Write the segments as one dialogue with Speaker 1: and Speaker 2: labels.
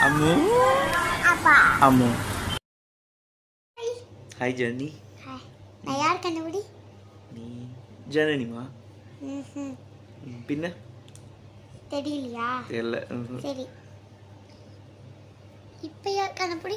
Speaker 1: அம்மு
Speaker 2: அப்பா
Speaker 1: Ammu hi Janani
Speaker 2: hi நான் யார் கண்டுபிடி
Speaker 1: நீ ஜனனிமா
Speaker 2: ம்ஹும்.
Speaker 1: ம், பின்ன
Speaker 2: தெரியலையா
Speaker 1: தெரியல ம்ஹும்.
Speaker 2: சரி இப்போ யார் கண்டுபிடி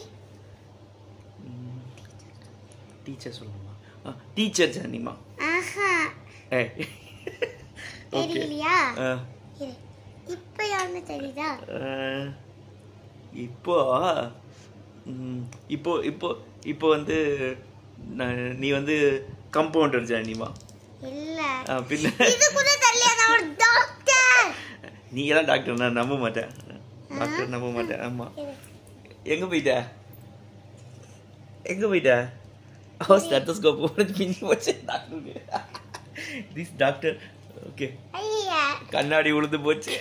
Speaker 1: டீச்சர் சொல்லணுமா ஆ டீச்சர் ஜனனிமா
Speaker 2: ஆஹா
Speaker 1: ஏய் ஓகே
Speaker 2: தெரியலையா
Speaker 1: ஆ
Speaker 2: இரு இப்போ யாருன்னு தெரியுதா
Speaker 1: அஹ், இப்போ ம், இப்போ இப்போ இப்போ வந்து நான் நீ வந்து கம்பவுண்டர் ஜானிமா
Speaker 2: இல்ல
Speaker 1: பின்ன
Speaker 2: இது கூட தெரியலையா நான் ஒரு டாக்டர்
Speaker 1: நீ தான் டாக்டர் நான் நம்ப மாட்டேன் டாக்டர் நம்ப மாட்டேன் ஆமா
Speaker 2: இரு.
Speaker 1: எங்க போயிட்ட எங்க போயிட்ட ஓ ஸ்டெத்தஸ்கோப் போட்டு பின்னி போச்சு டாக்டருக்கு திஸ் டாக்டர் ஓகே
Speaker 2: ஐயா
Speaker 1: கண்ணாடி உழுந்து போச்சு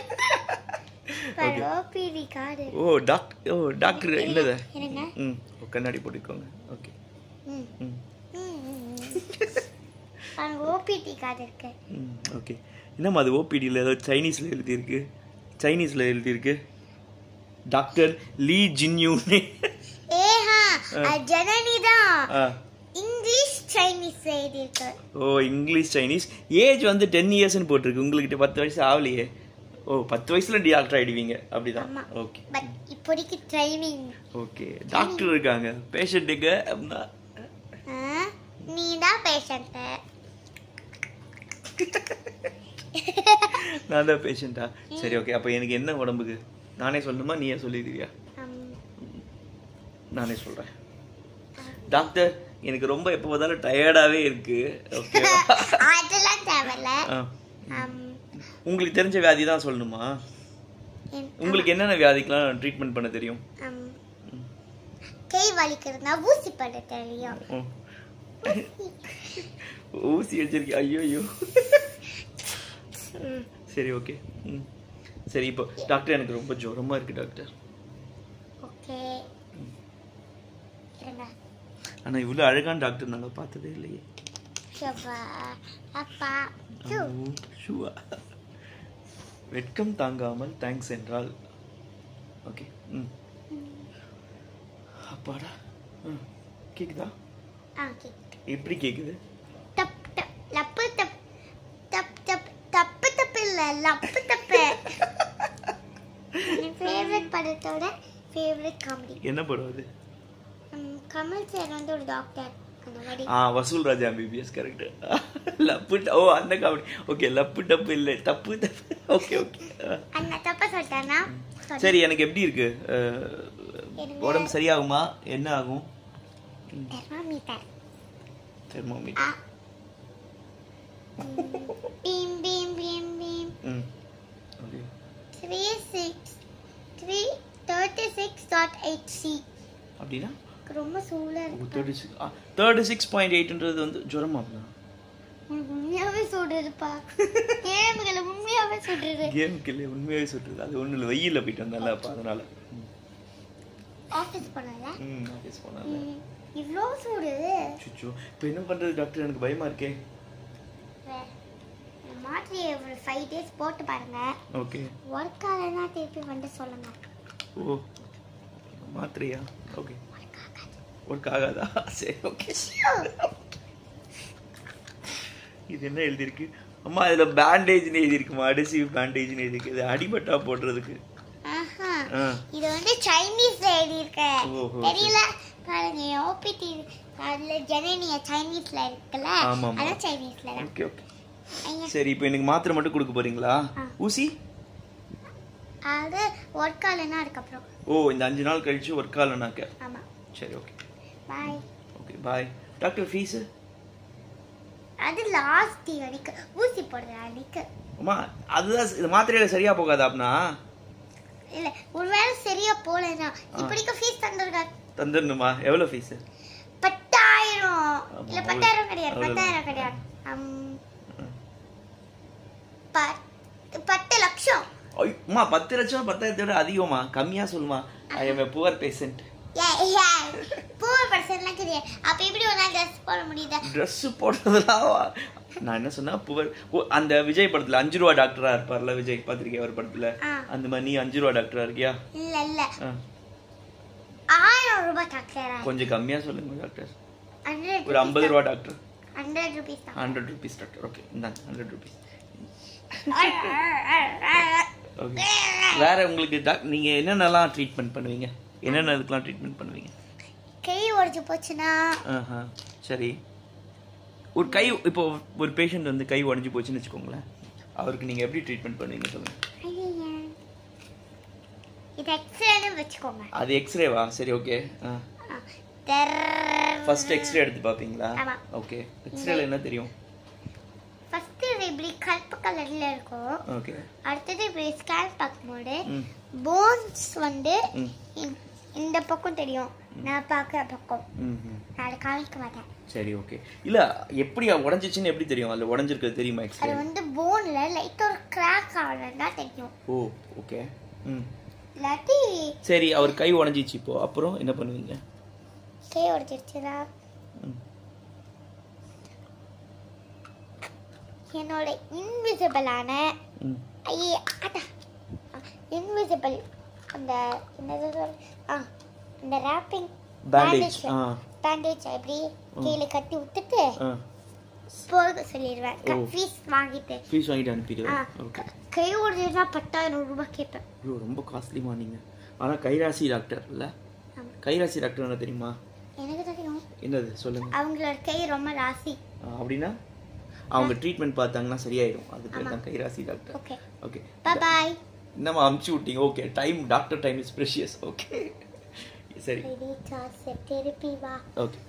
Speaker 2: பாரு OPD card
Speaker 1: oh doctor oh doctor இல்லத
Speaker 2: என்னங்க
Speaker 1: ம் ஓ, கண்ணாடி போட்டுக்கோங்க ஓகே
Speaker 2: ம்
Speaker 1: ம்
Speaker 2: ம், ம், ம். பாருங்க ஓபிடி கார்டு இருக்கு
Speaker 1: ம் ஓகே என்னம்மா அது ஓபிடியில் ஏதோ சைனீஸில் எழுதியிருக்கு சைனீஸில் எழுதியிருக்கு டாக்டர் லீ ஜின்யூன்னு
Speaker 2: ஏஹா அது ஜனனி தான்
Speaker 1: ஆ
Speaker 2: இங்கிலீஷ் சைனீஸ் எழுதியிருக்கு
Speaker 1: ஓ இங்கிலீஷ் சைனீஸ் ஏஜ் வந்து டென் இயர்ஸ்னு போட்டிருக்கு உங்கள்கிட்ட பத்து வயசு ஆகலையே ஓ பத்து வயசுல டாக்டர் ஆயிடுவீங்க அப்படிதான்
Speaker 2: ஆமா.
Speaker 1: ஓகே
Speaker 2: பட் இப்போதைக்கு ட்ரைனிங்
Speaker 1: ஓகே டாக்டர் இருக்காங்க பேஷண்ட்டுக்கு அப்படின்னா
Speaker 2: நீ தான் பேஷண்ட்டு
Speaker 1: நான் தான் பேஷண்ட்டா சரி ஓகே அப்போ எனக்கு என்ன உடம்புக்கு நானே சொல்லணுமா நீயே சொல்லிடுவியா நானே சொல்கிறேன் டாக்டர் எனக்கு ரொம்ப எப்போ பார்த்தாலும் டயர்டாகவே இருக்கு ஓகே
Speaker 2: அதெல்லாம் தேவையில்ல ஆம்,
Speaker 1: உங்களுக்கு தெரிஞ்ச வியாதி தான் சொல்லணுமா
Speaker 2: என்-
Speaker 1: உங்களுக்கு என்னென்ன வியாதிக்கெலாம் ட்ரீட்மெண்ட் பண்ண தெரியும்
Speaker 2: ஆம். கை வலிக்கிறதுனா ஊசி போட தெரியும்
Speaker 1: ஓ. ஊசி வச்சிருக்கேன் ஐயோ ஐயோ சரி ஓகே ம் சரி இப்போ டாக்டர் எனக்கு ரொம்ப ஜுரமா இருக்கு டாக்டர்
Speaker 2: ஓகே இருங்க
Speaker 1: ஆனா இவ்வளவு அழகான டாக்டர் நாங்க பார்த்ததே இல்லையே
Speaker 2: ஷப்பா அப்பா சு.
Speaker 1: ஷூவா வெட்கம் தாங்காமல் தேங்க்ஸ் என்றால் ஓகே ம் அப்பாடா ம் கேக்குதா
Speaker 2: ஆ ஓகே
Speaker 1: எப்படி கேக்குது
Speaker 2: dub dub lub dub dub dub தப்பு தப்பு இல்ல லப்பு தப்பு என் ஃபேவரட் படத்தோட ஃபேவரட் காமெடி
Speaker 1: என்ன படம் அது
Speaker 2: கமல் சார் வந்து ஒரு டாக்டர் அந்த மாதிரி
Speaker 1: ஆ வசூல் ராஜா எம்பிபிஎஸ் கரெக்ட் லப்பு ட- ஓ அந்த காமெடி ஓகே லப்பு டப்பு இல்லை தப்பு தப்பு ஓகே ஓகே
Speaker 2: அந்த தப்ப சொல்லிட்டேன்னா sorry.
Speaker 1: சரி எனக்கு எப்படி இருக்கு அஹ்,
Speaker 2: இருங்க.
Speaker 1: உடம்பு சரியாகுமா என்ன ஆகும்
Speaker 2: தெர்மாமீட்டர்
Speaker 1: தெர்மோமீட்டர்
Speaker 2: ஆ பீம் பீம் பீம் பீம்
Speaker 1: ம் okay
Speaker 2: three six three thirty six dot eight C
Speaker 1: அப்படின்னா
Speaker 2: ரொம்ப சூடாக இருக்கு
Speaker 1: thirty six thirty six point எயிட்ன்றது வந்து ஜுரமா அப்படின்னா
Speaker 2: உனக்கு உண்மையாவே சுடுதுப்பா கேமுகளை உண்மையாவே சுடுது
Speaker 1: கேமுக்கு இல்லை உண்மையாகவே சொல்றது அது ஒன்றும் இல்லை வெயிலில் போயிட்டு வந்தால அப்போ அதனால ம்.
Speaker 2: ஆஃபீஸ் போனல
Speaker 1: ம் ஆஃபீஸ் போனால
Speaker 2: இவ்வளோ சூடு
Speaker 1: சுச்சோ இப்போ என்ன பண்ணுறது டாக்டர் எனக்கு பயமா இருக்கே
Speaker 2: மாற்றி ஒரு ஃபைவ் டேஸ் போட்டு பாருங்க
Speaker 1: ஓகே
Speaker 2: ஒர்க் ஆகலைன்னா திருப்பி வந்து சொல்லுங்க
Speaker 1: ஓ மாத்திரையா ஓகே ஒர்க் ஆகாதா சரி ஓகே இது என்ன எழுதியிருக்கு அம்மா இதுல பேண்டேஜ்னு எழுதியிருக்குமா அடிசிவ் பேண்டேஜ்னு எழுதியிருக்கு இது அடிபட்டா போடுறதுக்கு
Speaker 2: ஆஹா
Speaker 1: ஆ
Speaker 2: இது வந்து சைனீஸ்ல எழுதியிருக்க
Speaker 1: ஓஹோ,
Speaker 2: தெரியல பாருங்க ஓபிடி அதுல ஜனனிய சைனீஸ்ல இருக்குல்ல
Speaker 1: ஆமா, ஆமா.
Speaker 2: அதான் சைனீஸ்ல தான்
Speaker 1: ஓகே ஓகே
Speaker 2: ஐயா,
Speaker 1: சரி இப்போ எனக்கு மாத்திரை மட்டும் கொடுக்க போறீங்களா
Speaker 2: ஆ.
Speaker 1: ஊசி
Speaker 2: அது ஒர்க் ஆகலைன்னா அதுக்கப்புறம்
Speaker 1: ஓ இந்த அஞ்சு நாள் கழிச்சு ஒர்க் ஆகலனாக்க
Speaker 2: ஆமா
Speaker 1: சரி okay
Speaker 2: bye
Speaker 1: okay bye doctor fees
Speaker 2: அது லாஸ்ட் அன்னைக்கு ஊசி போடுற அன்னைக்கு
Speaker 1: அம்மா அதுதான் இது மாத்திரையில சரியா போகாதா அப்படின்னா
Speaker 2: இல்ல ஒருவேளை சரியா போலனா இப்படிக்கு ஃபீஸ் தந்துருக்காங்க
Speaker 1: தந்துடணுமா எவ்வளோ ஃபீஸு
Speaker 2: பத்தாயிரம்
Speaker 1: ஆமா,
Speaker 2: இல்ல
Speaker 1: அவ்வளவு-
Speaker 2: பத்தாயிரம் கிடையாது
Speaker 1: அவ்வளவு.
Speaker 2: பத்தாயிரம் கிடையாது அம், பத்து பத்து லட்சம்
Speaker 1: அம்மா பத்து லட்சம் பத்தாயிரத்தை விட அதிகமா கம்மியா சொல்லுமா I am a poor patient
Speaker 2: poor பர்சன்லாம் கிடையாது அப்ப எப்படி ஒரு நாள் ட்ரெஸ் போட முடியுது
Speaker 1: ட்ரெஸ் போடுறதுலாம் நான் என்ன சொன்னா புவர் ஓ அந்த விஜய் படத்துல அஞ்சு ரூபா டாக்டரா இருப்பார்ல விஜய் பார்த்திருக்கியா ஒரு படத்துல
Speaker 2: ஆ.
Speaker 1: அந்த மாதிரி நீ அஞ்சு ரூபா டாக்டரா இருக்கியா
Speaker 2: இல்ல இல்ல
Speaker 1: ஆ.
Speaker 2: ஆயிரம் ரூபாய் டாக்டரா
Speaker 1: கொஞ்சம் கம்மியா சொல்லுங்க டாக்டர்
Speaker 2: ஹண்ட்ரட்
Speaker 1: ஒரு ஐம்பது ரூபா டாக்டர்
Speaker 2: ஹண்ட்ரட் ருபீஸ் தான்
Speaker 1: ஹண்ட்ரட் ருபீஸ் டாக்டர் ஓகே இந்தாங்க ஹண்ட்ரட் ருபீஸ் ஓகே வேற உங்களுக்கு doc- நீங்க என்னென்னலாம் ட்ரீட்மெண்ட் பண்ணுவீங்க என்னென்ன இதுக்கெல்லாம் ட்ரீட்மெண்ட் பண்ணுவீங்க
Speaker 2: கை உடைஞ்சு போச்சுன்னா
Speaker 1: ஆஹா சரி ஒரு கை இப்போ ஒரு பேஷண்ட் வந்து கை உடஞ்சி போச்சுன்னு வச்சுக்கோங்களேன் அவருக்கு நீங்க எப்படி ட்ரீட்மெண்ட் பண்ணுவீங்க சொல்லுங்க
Speaker 2: ஐயையே. இது எக்ஸ்ரேன்னு வச்சுக்கோங்க
Speaker 1: அது எக்ஸ்ரேவா சரி ஓகே ஃபர்ஸ்ட் எக்ஸ்ரே எடுத்து பார்ப்பீங்களா
Speaker 2: ஆமா.
Speaker 1: ஓகே எக்ஸ்ரேல என்ன தெரியும்
Speaker 2: ஃபர்ஸ்ட் இது இப்படி கருப்பு கலர்ல இருக்கும்
Speaker 1: ஓகே
Speaker 2: அடுத்தது இப்படி ஸ்கேன் பார்க்கும்போது
Speaker 1: ம்
Speaker 2: போன்ஸ் வந்து
Speaker 1: ம்
Speaker 2: இந்த- இந்த பக்கம் தெரியும் நான் பார்க்குற பக்கம்
Speaker 1: ம் ம்.
Speaker 2: நான் அதை காமிக்க மாட்டேன்
Speaker 1: சரி ஓகே இல்ல எப்படி உடஞ்சிச்சுன்னு எப்படி தெரியும் அதுல உடஞ்சிருக்கிறது தெரியுமா
Speaker 2: அது
Speaker 1: எக்ஸ்ரே
Speaker 2: வந்து போன்ல லைட் ஒரு கிராக் ஆகலன்னா தெரியும்
Speaker 1: ஓ ஓகே ம்
Speaker 2: இல்லாட்டி
Speaker 1: சரி அவர் கை உடஞ்சிச்சு இப்போ அப்புறம் என்ன பண்ணுவீங்க
Speaker 2: கை உடைச்சிருச்சுன்னா
Speaker 1: ம்.
Speaker 2: என்னோட இன்விசிபிளான
Speaker 1: ம்
Speaker 2: ஐயே அடா இன்விசிபிள் அந்த என்னது சொல் ஆ இந்த ரேப்பிங்
Speaker 1: பேண்டேஜ் ஆ
Speaker 2: பேண்டேஜ் அப்படி கீழே கட்டி விட்டுட்டு
Speaker 1: ஆ
Speaker 2: போக சொல்லிடுவேன்
Speaker 1: ஓ.
Speaker 2: ஃபீஸ் வாங்கிட்டு
Speaker 1: ஃபீஸ் வாங்கிட்டு
Speaker 2: ஆ,
Speaker 1: அனுப்பிடுவேன் ஓகே
Speaker 2: க- கை உடைஞ்சா பத்தாயிரம் ரூபாய் கேட்பேன்
Speaker 1: ஐயோ ரொம்ப காஸ்ட்லிமா நீங்கள் ஆனால் கைராசி டாக்டர் இல்ல
Speaker 2: ஆமா.
Speaker 1: கைராசி டாக்டர் என்ன தெரியுமா
Speaker 2: எனக்கு தெரியும்
Speaker 1: என்னது சொல்லுங்க
Speaker 2: அவங்களோட கை ரொம்ப ராசி
Speaker 1: ஆ, அப்படின்னா அவங்க ட்ரீட்மெண்ட் பார்த்தாங்கன்னா சரியாயிடும் அது பேர்
Speaker 2: ஆமா.
Speaker 1: தான் கைராசி டாக்டர்
Speaker 2: ஓகே
Speaker 1: ஓகே
Speaker 2: பாய்
Speaker 1: என்னம்மா அமுச்சு விட்டீங்க okay time doctor time is precious okay சரி
Speaker 2: திருப்பி வா
Speaker 1: ஓகே